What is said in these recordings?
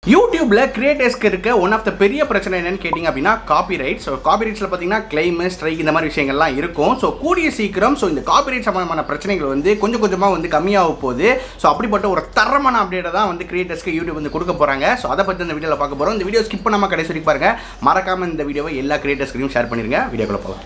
யூடியூப்ல கிரியேட்டர்ஸ்க்கு இருக்க one of the பெரிய பிரச்சனை என்னன்னு கேட்டிங்க அப்படின்னா காப்பிரைட் ஸோ காப்பிரைட்ஸில் பார்த்தீங்கன்னா கிளைம் ஸ்ட்ரைக் இந்த மாதிரி விஷயங்கள்லாம் இருக்கும் ஸோ கூடிய சீக்கிரம் ஸோ இந்த காப்பிரைட் சம்பந்தமான பிரச்சனைகள் வந்து கொஞ்சம் கொஞ்சமாக வந்து கம்மியாக போகுது ஸோ அப்படிப்பட்ட ஒரு தரமான அப்டேட்டை தான் வந்து கிரியேட்டர்ஸ்க்கு யூடியூப் வந்து கொடுக்க போகிறாங்க ஸோ அதை பற்றி இந்த வீடியோவில் பார்க்க போகிறோம் இந்த வீடியோ ஸ்கிப் பண்ணாமல் கடைசி வரைக்கும் பாருங்க மறக்காம இந்த வீடியோவை எல்லா கிரியேட்டர்ஸ்க்கையும் ஷேர் பண்ணிருங்க வீடியோக்குள்ள போகலாம்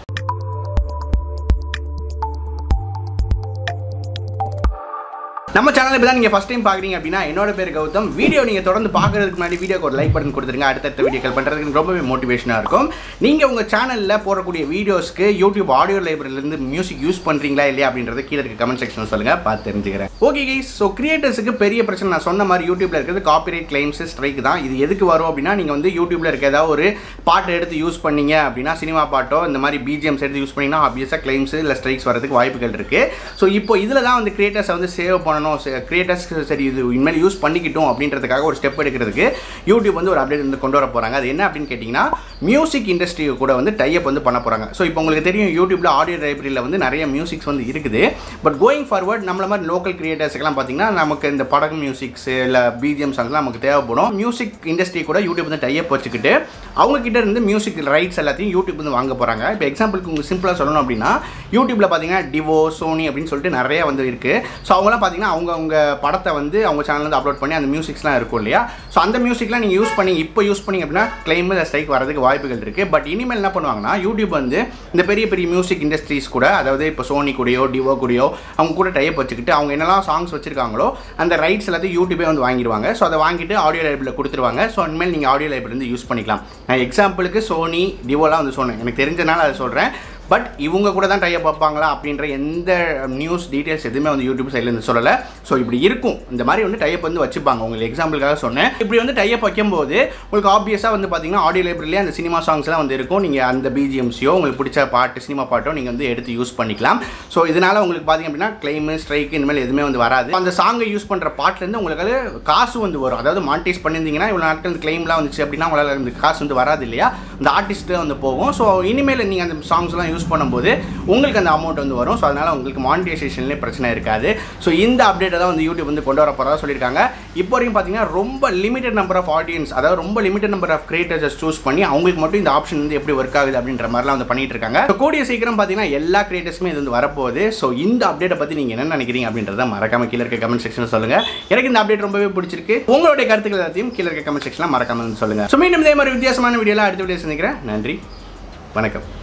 நம்ம சேனல் இப்போ தான் நீங்கள் ஃபஸ்ட் டைம் பார்க்குறீங்க அப்படின்னா என்னோட பேர் கௌதம் வீடியோ நீங்கள் தொடர்ந்து பார்க்குறதுக்கு முன்னாடி வீடியோக்கு ஒரு லைக் பட்டன் கொடுத்துருங்க அடுத்தடுத்த வீடியோக்கள் பண்ணுறதுக்கு ரொம்பவே மோட்டிவேஷனாக இருக்கும் நீங்கள் உங்கள் சேனலில் போடக்கூடிய வீடியோஸ்க்கு யூடியூப் ஆடியோ லைப்ரரியிலேருந்து மியூசிக் யூஸ் பண்ணுறீங்களா இல்லையா அப்படின்றத கீழே இருக்க கமெண்ட் செக்ஷன் சொல்லுங்கள் பார்த்து தெரிஞ்சுக்கிறேன் ஓகே கைஸ் ஸோ கிரியேட்டர்ஸுக்கு பெரிய பிரச்சனை நான் சொன்ன மாதிரி யூடியூப்ல இருக்கிறது காப்பிரைட் கிளைம்ஸ் ஸ்ட்ரைக் தான் இது எதுக்கு வரும் அப்படின்னா நீங்கள் வந்து யூடியூப்ல இருக்க ஏதாவது ஒரு பாட்டு எடுத்து யூஸ் பண்ணீங்க அப்படின்னா சினிமா பாட்டோ இந்த மாதிரி பிஜிஎம்ஸ் எடுத்து யூஸ் பண்ணிங்கன்னா ஆப்வியஸாக கிளைம்ஸ் இல்லை ஸ்ட்ரைக்ஸ் வரதுக்கு வாய்ப்புகள் இருக்குது ஸோ இப்போ இதில் தான் வந்து கிரியேட்டர்ஸை வந்து சேவ் பண்ணணும் கிரியேட்டர்ஸ்க்கு சரி இது இனிமேல் யூஸ் பண்ணிக்கிட்டோம் அப்படின்றதுக்காக ஒரு ஸ்டெப் எடுக்கிறதுக்கு யூடியூப் வந்து ஒரு அப்டேட் வந்து கொண்டு வர போகிறாங்க அது என்ன அப்படின்னு கேட்டிங்கன்னா மியூசிக் இண்டஸ்ட்ரி கூட வந்து டைப் வந்து பண்ண போகிறாங்க ஸோ இப்போ உங்களுக்கு தெரியும் யூடியூப்ல ஆடியோ லைப்ரரியில் வந்து நிறைய மியூசிக்ஸ் வந்து இருக்குது பட் கோயிங் ஃபார்வர்ட் நம்மள மாதிரி லோக்கல் கிரியேட்டர்ஸ்க்கெல்லாம் பார்த்தீங்கன்னா நமக்கு இந்த படம் மியூசிக்ஸ் இல்லை பிஜிஎம் சாங்ஸ்லாம் நமக்கு தேவைப்படும் மியூசிக் இண்டஸ்ட்ரி கூட யூடியூப் வந்து டைப் வச்சுக்கிட்டு அவங்க கிட்ட இருந்து மியூசிக் ரைட்ஸ் எல்லாத்தையும் யூடியூப் வந்து வாங்க போகிறாங்க இப்போ எக்ஸாம்பிளுக்கு உங்களுக்கு சிம்பிளாக சொல்லணும் அப்படின்னா யூடியூப்ல பார்த்தீங்கன்னா டிவோ சோனி அப்படின்னு சொல்லிட்டு நிறைய வந்து இருக்குது ஸோ அவங்களாம் பார்த்தீங்கன்னா அவங்க அவங்க படத்தை வந்து அவங்க சேனல் வந்து அப்லோட் பண்ணி அந்த மியூசிக்ஸ்லாம் இருக்கும் இல்லையா ஸோ அந்த மியூசிக்லாம் நீங்கள் யூஸ் பண்ணி இப்போ யூஸ் பண்ணி அப்படின்னா கிளைம் ஸ்ட்ரைக் வரதுக்கு வாய்ப்புகள் இருக்குது பட் இனிமேல் என்ன பண்ணுவாங்கன்னா யூடியூப் வந்து இந்த பெரிய பெரிய மியூசிக் இண்டஸ்ட்ரீஸ் கூட அதாவது இப்போ சோனி கூடயோ டிவோ கூடயோ அவங்க கூட டைப் வச்சுக்கிட்டு அவங்க என்னெல்லாம் சாங்ஸ் வச்சிருக்காங்களோ அந்த ரைட்ஸ் எல்லாத்தையும் யூடியூபே வந்து வாங்கிடுவாங்க ஸோ அதை வாங்கிட்டு ஆடியோ லைப்ரரியில் கொடுத்துருவாங்க ஸோ இனிமேல் நீங்கள் ஆடியோ லைப்ரரி வந்து யூஸ் பண்ணிக்கலாம் நான் எக்ஸாம்பிளுக்கு சோனி டிவோலாம் வந்து சொன்னேன் எனக்கு தெரிஞ்சனால அதை சொல்கிறேன் பட் இவங்க கூட தான் டைப் பார்ப்பாங்களா அப்படின்ற எந்த நியூஸ் டீட்டெயில்ஸ் எதுவுமே வந்து யூடியூப் சைட்லேருந்து சொல்லலை ஸோ இப்படி இருக்கும் இந்த மாதிரி வந்து டைப் வந்து வச்சுப்பாங்க உங்களுக்கு எக்ஸாம்பிளுக்காக சொன்னேன் இப்படி வந்து டைப் வைக்கும்போது உங்களுக்கு ஆப்வியஸாக வந்து பார்த்தீங்கன்னா ஆடியோ லைப்ரரியிலே அந்த சினிமா சாங்ஸ்லாம் வந்து இருக்கும் நீங்கள் அந்த பிஜிஎம்ஸியோ உங்களுக்கு பிடிச்ச பாட்டு சினிமா பாட்டோ நீங்கள் வந்து எடுத்து யூஸ் பண்ணிக்கலாம் ஸோ இதனால் உங்களுக்கு பார்த்தீங்க அப்படின்னா கிளைமு ஸ்ட்ரைக்கு இனிமேல் எதுவுமே வந்து வராது அந்த சாங்கை யூஸ் பண்ணுற பாட்டிலேருந்து உங்களுக்கு காசு வந்து வரும் அதாவது மானிட்டைஸ் பண்ணியிருந்தீங்கன்னா இவ்வளோ நாட்கள் இந்த கிளைம்லாம் வந்துச்சு அப்படின்னா உங்களால் இந்த காசு வந்து வராது இல்லையா இந்த ஆர்டிஸ்ட்டு வந்து போகும் ஸோ இனிமேல் நீங்கள் அந்த சாங்ஸ்லாம் யூஸ் பண்ணும்போது உங்களுக்கு அந்த அமௌண்ட் வந்து வரும் ஸோ அதனால் உங்களுக்கு மானிட்டைசேஷன்லேயே பிரச்சனை இருக்காது ஸோ இந்த அப்டேட்டை தான் வந்து யூடியூப் வந்து கொண்டு வர போகிறதா சொல்லியிருக்காங்க இப்போ வரைக்கும் பார்த்தீங்கன்னா ரொம்ப லிமிடெட் நம்பர் ஆஃப் ஆடியன்ஸ் அதாவது ரொம்ப limited number of creators choose பண்ணி அவங்களுக்கு மட்டும் இந்த ஆப்ஷன் வந்து எப்படி ஒர்க் ஆகுது அப்படின்ற மாதிரிலாம் வந்து பண்ணிட்டு இருக்காங்க ஸோ கூடிய சீக்கிரம் பார்த்தீங்கன்னா எல்லா கிரியேட்டர்ஸுமே இது வந்து வரப்போகுது ஸோ இந்த அப்டேட்டை பற்றி நீங்கள் என்ன நினைக்கிறீங்க அப்படின்றத மறக்காம கீழே இருக்க கமெண்ட் செக்ஷன் சொல்லுங்க எனக்கு இந்த அப்டேட் ரொம்பவே பிடிச்சிருக்கு உங்களுடைய கருத்துக்கள் எல்லாத்தையும் கீழே இருக்க கமெண்ட் செக்ஷனில் மறக்காம வந்து சொல்லுங்க ஸோ மீண்டும் இதே மாதிரி வித்தியாசமான வீடியோலாம் அடுத்த வீடியோ சந்திக்கிறேன் நன்றி வணக்கம்